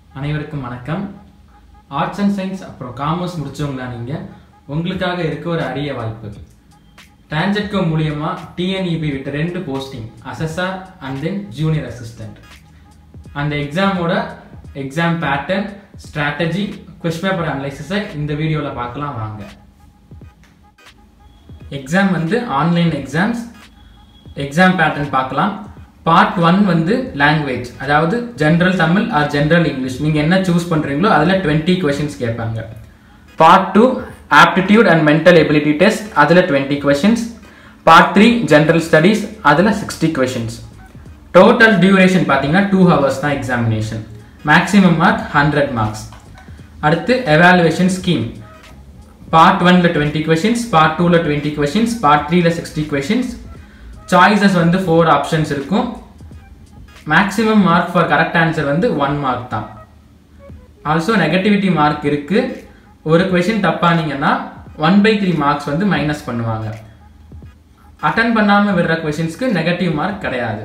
அனைவருக்கும் வணக்கம் arts and science அப்புறம் காமர்ஸ் முடிச்சவங்களா நீங்கள் உங்களுக்காக இருக்க ஒரு அரிய வாய்ப்பு டான்ஜெட்கோ மூலியமா டிஎன்இபி விட்ட ரெண்டு posting assessor and then junior assistant அந்த எக்ஸாமோட exam pattern strategy question paper அனலைசிஸை இந்த வீடியோவில் பார்க்கலாம் வாங்க எக்ஸாம் வந்து ஆன்லைன் எக்ஸாம்ஸ் எக்ஸாம் பேட்டர்ன் பார்க்கலாம் பார்ட் ஒன் வந்து லாங்குவேஜ் அதாவது general Tamil or general English நீங்கள் என்ன சூஸ் பண்ணுறீங்களோ அதில் டுவெண்ட்டி கொஷின்ஸ் கேட்பாங்க part two aptitude and mental ability test அதில் twenty questions part three general studies அதில் சிக்ஸ்டி கொஷின்ஸ் டோட்டல் டியூரேஷன் பார்த்தீங்கன்னா டூ ஹவர்ஸ் தான் examination maximum mark hundred marks அடுத்து எவாலுவேஷன் ஸ்கீம் பார்ட் ஒன்ல டுவெண்ட்டி கொஷின்ஸ் பார்ட் டூவில் twenty questions part த்ரீல sixty questions choices வந்து four options இருக்கும் maximum mark for correct answer வந்து ஒன் மார்க் தான் ஆல்சோ நெகட்டிவிட்டி மார்க் இருக்கு ஒரு கொஷின் தப்பானீங்கன்னா ஒன் பை த்ரீ மார்க்ஸ் வந்து மைனஸ் பண்ணுவாங்க அட்டன் பண்ணாம விடுற கொஷின்ஸ்க்கு நெகட்டிவ் மார்க் கிடையாது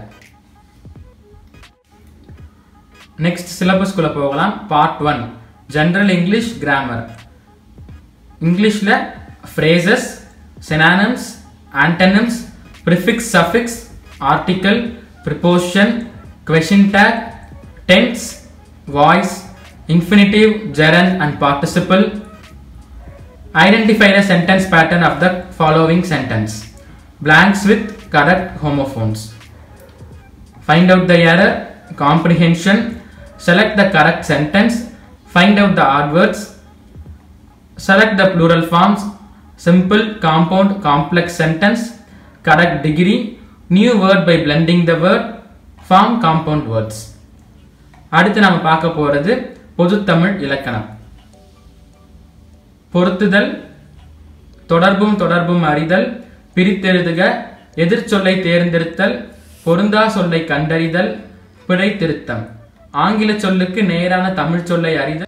நெக்ஸ்ட் சிலபஸ்குள்ள போகலாம் part one general English grammar இங்கிலீஷில் phrases synonyms antonyms prefix suffix article preposition question tag tense voice infinitive gerund and participle identify the sentence pattern of the following sentence blanks with correct homophones find out the error comprehension select the correct sentence find out the odd words select the plural forms simple compound complex sentence correct degree new word by blending the word form compound words அடுத்து நாம பார்க்க போறது பொதுத்தமிழ் இலக்கணம் பொருத்துதல் தொடர்பும் தொடர்பும் அறிதல் பிரித்தெழுதுக எதிர்ச்சொல்லை தேர்ந்தெடுத்தல் பொருந்தா சொல்லை கண்டறிதல் பிழை திருத்தம் ஆங்கில சொல்லுக்கு நேரான தமிழ் சொல்லை அறிதல்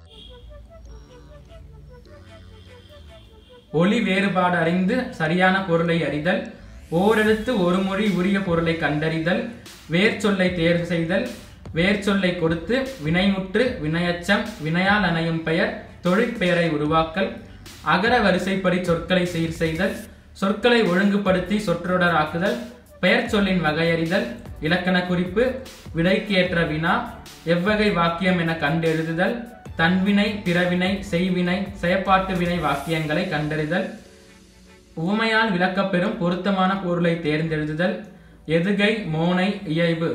ஒளி வேறுபாடு அறிந்து சரியான பொருளை அறிதல் ஓரெழுத்து ஒரு மொழி உரிய பொருளை கண்டறிதல் வேர் சொல்லை தேர்வு செய்தல் வேர் சொல்லை கொடுத்து வினைமுற்று வினையச்சம் வினையால் அணையும் பெயர் தொழிற்பெயரை உருவாக்கல் அகர வரிசைப்படி சொற்களை சீர் செய்தல் சொற்களை ஒழுங்குபடுத்தி சொற்றொடராக்குதல் பெயர் சொல்லின் வகையறிதல் இலக்கண குறிப்பு விடைக்கேற்ற வினா எவ்வகை வாக்கியம் என கண்டெழுதுதல் தன்வினை பிறவினை செய்வினை செயப்பாட்டு வினை வாக்கியங்களை கண்டறிதல் உவமையால் விளக்கப்பெறும் பொருத்தமான பொருளை தேர்ந்தெழுதுதல் எதுகை மோனை இயைபு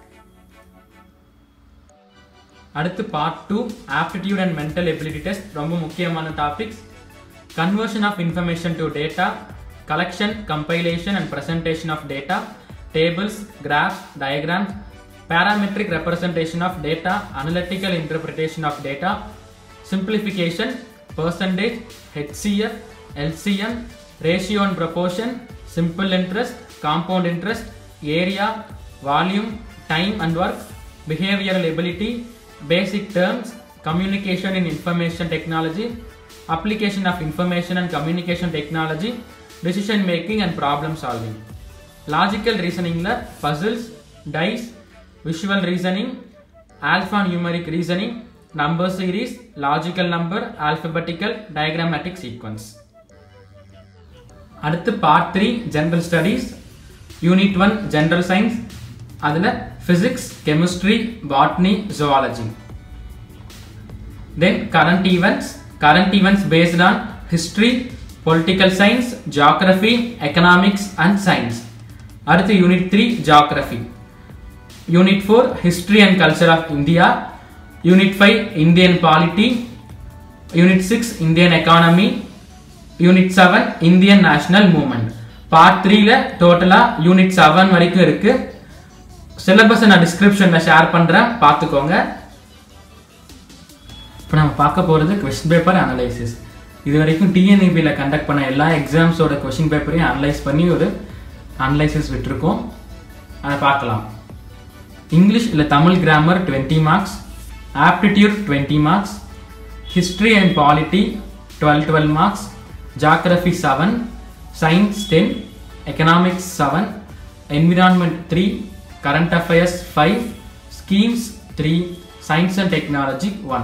அடுத்து part two aptitude and mental ability test ரொம்ப முக்கியமான topics conversion of information to data, collection, compilation and presentation of data, tables, graphs, diagrams, parametric representation of data, analytical interpretation of data, simplification, percentage, HCF, LCM, ratio and proportion, simple interest, compound interest, area, volume, time and work, behavioral ability, basic terms, communication in information technology, application of information and communication technology, decision making and problem solving. Logical reasoning ல puzzles, dice, visual reasoning, alphanumeric reasoning, number series, logical number, alphabetical, diagrammatic sequence. அடுத்து part three general studies unit one general science அதில் physics chemistry botany zoology then current events current events based on history, political science, geography, economics and science. அடுத்து unit three geography unit four history and culture of India unit five Indian polity unit six Indian economy unit seven Indian national movement part த்ரீல டோட்டலா unit seven வரைக்கும் இருக்கு syllabus நான் டிஸ்கிரிப்ஷன்ல share பண்றேன் பார்த்துக்கோங்க இப்போ நம்ம பார்க்க போகிறது கொஸ்டின் பேப்பர் அனலைசிஸ் இது வரைக்கும் டிஎன்இபியில் கண்டக்ட் பண்ண எல்லா எக்ஸாம்ஸோட கொஸ்டின் பேப்பரையும் அனலைஸ் பண்ணி ஒரு அனலைசிஸ் விட்டுருக்கோம் அதை பார்க்கலாம் இங்கிலீஷ் இல்லை Tamil grammar twenty marks aptitude twenty marks history and polity twelve twelve marks geography seven science ten economics seven environment three current affairs five schemes three science and technology one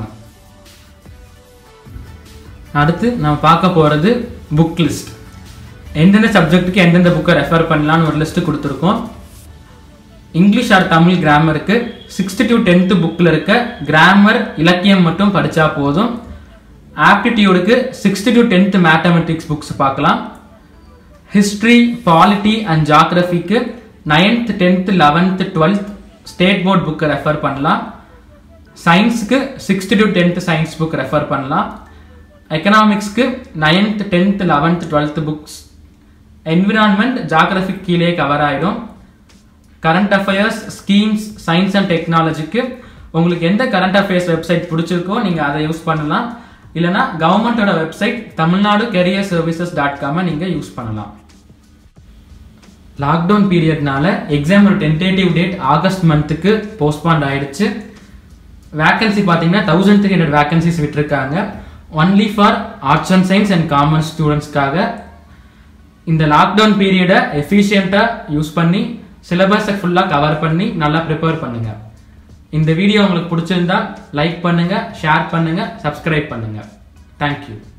அடுத்து நம்ம பார்க்க போகிறது book list எந்தெந்த சப்ஜெக்ட்டுக்கு எந்தெந்த புக்கை refer பண்ணலான்னு ஒரு லிஸ்ட்டு கொடுத்துருக்கோம் இங்கிலீஷ் ஆர் தமிழ் கிராமருக்கு சிக்ஸ்த்து டு டென்த்து புக்கில் இருக்க கிராமர் இலக்கியம் மட்டும் படித்தா போதும் ஆப்டிடியூடுக்கு sixth to tenth mathematics books பார்க்கலாம் ஹிஸ்ட்ரி பாலிட்டி அண்ட் ஜாகிரஃபிக்கு ninth tenth eleventh twelfth state board புக்கை ரெஃபர் பண்ணலாம் சயின்ஸுக்கு sixth to tenth science book refer பண்ணலாம் எக்கனாமிக்ஸ்க்கு ninth tenth eleventh twelfth books environment ஜாகிரபிக் கீழே கவர் ஆகிடும் current affairs schemes science and டெக்னாலஜிக்கு உங்களுக்கு எந்த கரண்ட் அஃபேர்ஸ் வெப்சைட் பிடிச்சிருக்கோ நீங்கள் அதை யூஸ் பண்ணலாம் இல்லைனா கவர்மெண்ட்டோட website Tamil Nadu career services dot காமை நீங்கள் யூஸ் பண்ணலாம் லாக்டவுன் பீரியட்னால எக்ஸாம் ஒரு டென்டேட்டிவ் டேட் ஆகஸ்ட் மந்த்துக்கு போஸ்ட்பாண்ட் ஆயிடுச்சு வேக்கன்சி பார்த்தீங்கன்னா தௌசண்ட் த்ரீ ஹண்ட்ரட் வேக்கன்சிஸ் விட்டுருக்காங்க only for arts and science and commerce ஸ்டூடெண்ட்ஸ்க்காக இந்த லாக்டவுன் பீரியடை எஃபிஷியண்ட்டாக யூஸ் பண்ணி சிலபஸை ஃபுல்லாக கவர் பண்ணி நல்லா ப்ரிப்பேர் பண்ணுங்க இந்த வீடியோ உங்களுக்கு பிடிச்சிருந்தா லைக் பண்ணுங்க ஷேர் பண்ணுங்க சப்ஸ்கிரைப் பண்ணுங்க தேங்க்யூ